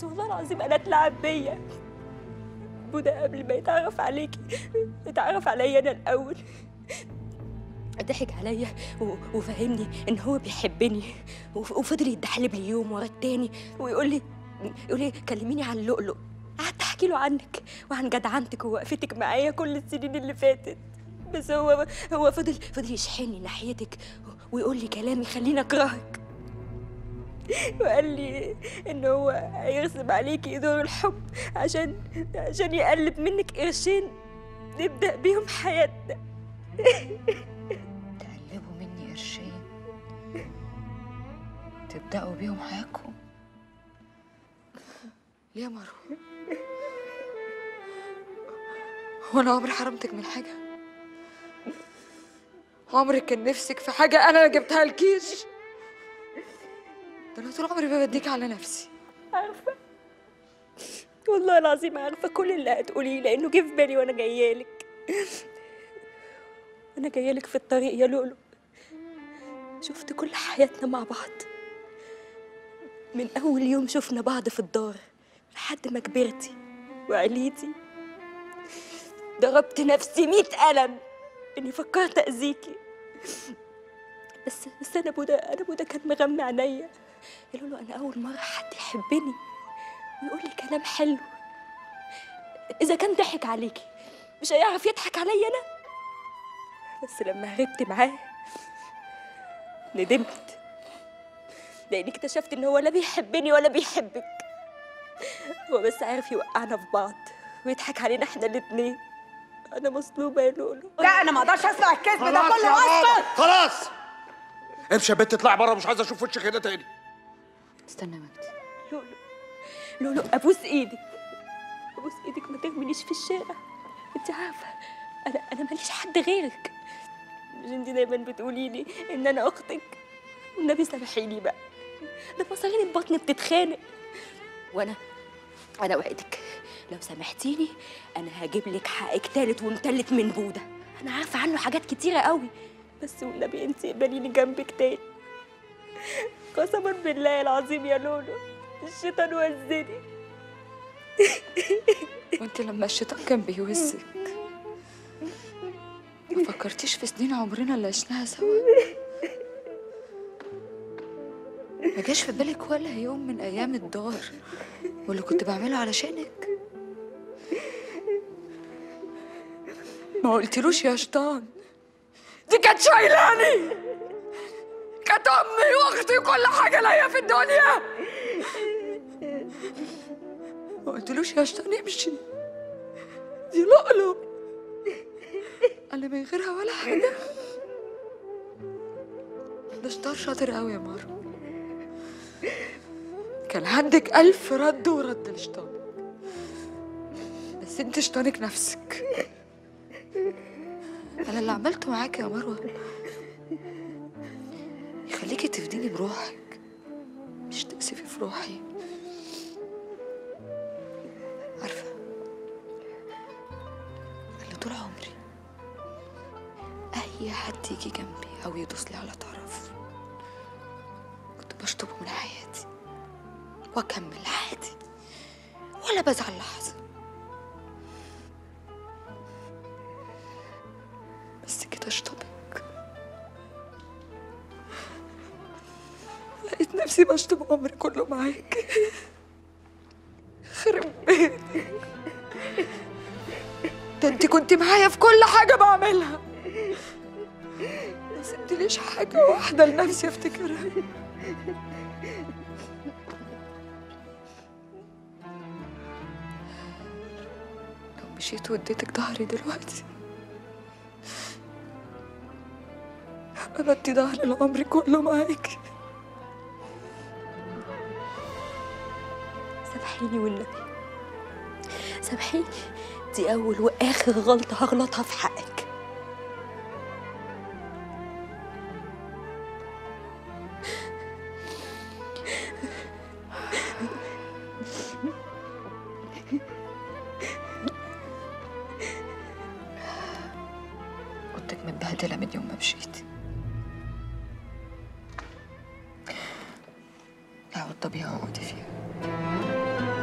بس والله العظيم انا اتلعب بيا بودا قبل ما يتعرف عليكي اتعرف عليا انا الاول ضحك عليا و- وفهمني ان هو بيحبني وف- وفضل يتدحلب لي يوم ورا التاني ويقول لي يقول لي كلميني عن اللؤلؤ قعدت احكي له عنك وعن جدعنتك ووقفتك معايا كل السنين اللي فاتت بس هو هو فضل فضل يشحنني ناحيتك ويقول لي كلام يخليني اكرهك وقال لي ان هو هيغصب عليكي دور الحب عشان عشان يقلب منك قرشين نبدا بيهم حياتنا تقلبوا مني قرشين تبدأوا بيهم حياتكم ليه يا مروة؟ هو أنا عمري حرمتك من حاجة؟ عمرك كان نفسك في حاجة أنا اللي جبتها لكيش؟ ده أنا طول عمري ببديك على نفسي عارفه والله العظيم عارفه كل اللي هتقوليه لانه جه في بالي وانا جايه لك وانا جايه لك في الطريق يا لؤلؤ شفت كل حياتنا مع بعض من اول يوم شفنا بعض في الدار لحد ما كبرتي وعليتي ضربت نفسي مية قلم اني فكرت اذيكي بس بس انا بودا انا بودا كان مغمى عينيا قالوا له انا اول مره حد يحبني ويقول لي كلام حلو اذا كان ضحك عليكي مش هيعرف يضحك عليا انا بس لما هربت معاه ندمت لاني اكتشفت ان هو لا بيحبني ولا بيحبك هو بس عارف يوقعنا في بعض ويضحك علينا احنا الاتنين انا مظلومه يا لولو لا انا ما اقدرش اسمع الكذب ده خلاص كله يا بابا اسكت خلاص امشي يا بنت اطلعي بره مش عايز اشوف وشك هنا تاني استنى يا مجدي لولو لولو ابوس ايدك ابوس ايدك ما ترمينيش في الشارع انت عارفه انا انا ماليش حد غيرك مش انت دايما بتقولي لي ان انا اختك والنبي سامحيني بقى ده مصارين البطن بتتخانق وانا انا وعدك لو سامحتيني انا هجيب لك حقك تالت ومتلت من بوده انا عارفه عنه حاجات كتيره قوي بس والنبي انت اقبليني جنبك تاني قسما بالله العظيم يا لولو الشيطان وزني وانت لما الشيطان كان بيوزك ما فكرتيش في سنين عمرنا اللي عشناها سوا ما جاش في بالك ولا يوم من ايام الدار واللي كنت بعمله علشانك ما قلتلوش يا شيطان دي كانت شايلاني كانت امي واختي وكل حاجه ليا في الدنيا ما قلتلوش يا شيطان امشي دي لؤلؤ انا من غيرها ولا حاجه ده شطار شاطر قوي يا مارو كان عندك ألف رد ورد لشطانك بس انت شطانك نفسك انا اللي عملته معاك يا مروه يخليكي تفديني بروحك مش تقسفي في روحي عارفه انا طول عمري اي حد يجي جنبي او يدوس لي على طرف كنت بشطبه من حياتي واكمل عادي ولا بزعل لحظه بس كده اشطبك لقيت نفسي بشطب عمري كله معاك خرب بيتك ده انت كنت معايا في كل حاجه بعملها ما سبتليش حاجه واحده لنفسي افتكرها لو مشيت واديتك ظهري دلوقتي انا ادي ظهري العمر كله معاكي سامحيني والنبي سامحيني دي أول وآخر غلطة هغلطها في حقك كنتك متبهدله من يوم ما مشيتي لا والطبيعه اقعدي فيها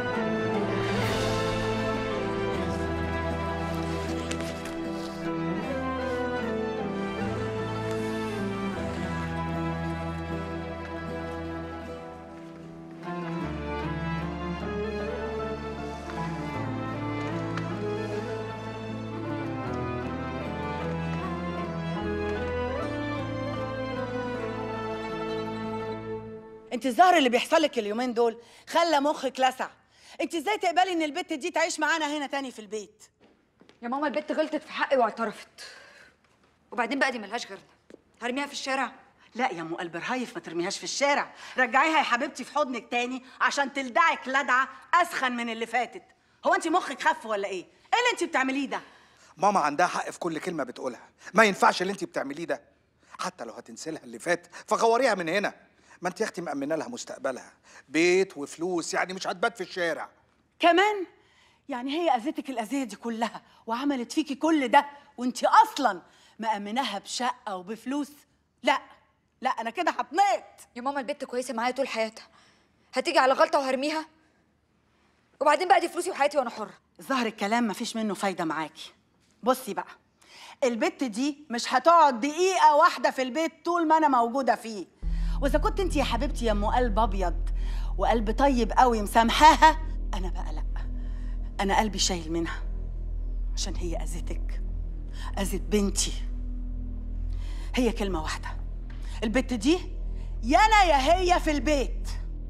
انت الظهر اللي بيحصل لك اليومين دول خلى مخك لسع انت ازاي تقبلي ان البت دي تعيش معانا هنا تاني في البيت يا ماما البت غلطت في حقي واعترفت وبعدين بقى دي ملهاش غيرنا هرميها في الشارع لا يا ام قلب رهايف ما ترميهاش في الشارع رجعيها يا حبيبتي في حضنك تاني عشان تلدعك لدعه اسخن من اللي فاتت هو انت مخك خف ولا ايه ايه اللي انت بتعمليه ده ماما عندها حق في كل كلمه بتقولها ما ينفعش اللي انت بتعمليه ده حتى لو هتنسي لها اللي فات فغوريها من هنا ما انت يا اختي مأمنه لها مستقبلها بيت وفلوس يعني مش هتبات في الشارع كمان يعني هي اذتك الاذيه دي كلها وعملت فيكي كل ده وانت اصلا مأمناها بشقه وبفلوس لا لا انا كده هتنقط يا ماما البت كويسه معايا طول حياتها هتيجي على غلطه وهرميها وبعدين بقى دي فلوسي وحياتي وانا حره ظهر الكلام مفيش منه فايده معاكي بصي بقى البت دي مش هتقعد دقيقه واحده في البيت طول ما انا موجوده فيه واذا كنت انت يا حبيبتي يا ام قلب ابيض وقلب طيب قوي مسامحاها انا بقى لا انا قلبي شايل منها عشان هي اذتك اذت بنتي هي كلمه واحده البت دي يا انا يا هي في البيت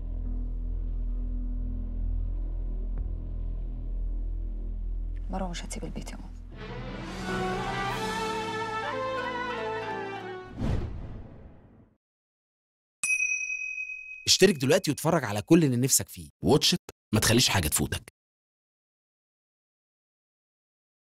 مروه مش هتسيب البيت يا ماما اشترك دلوقتي واتفرج على كل اللي نفسك فيه واتش إت، ما تخليش حاجة تفوتك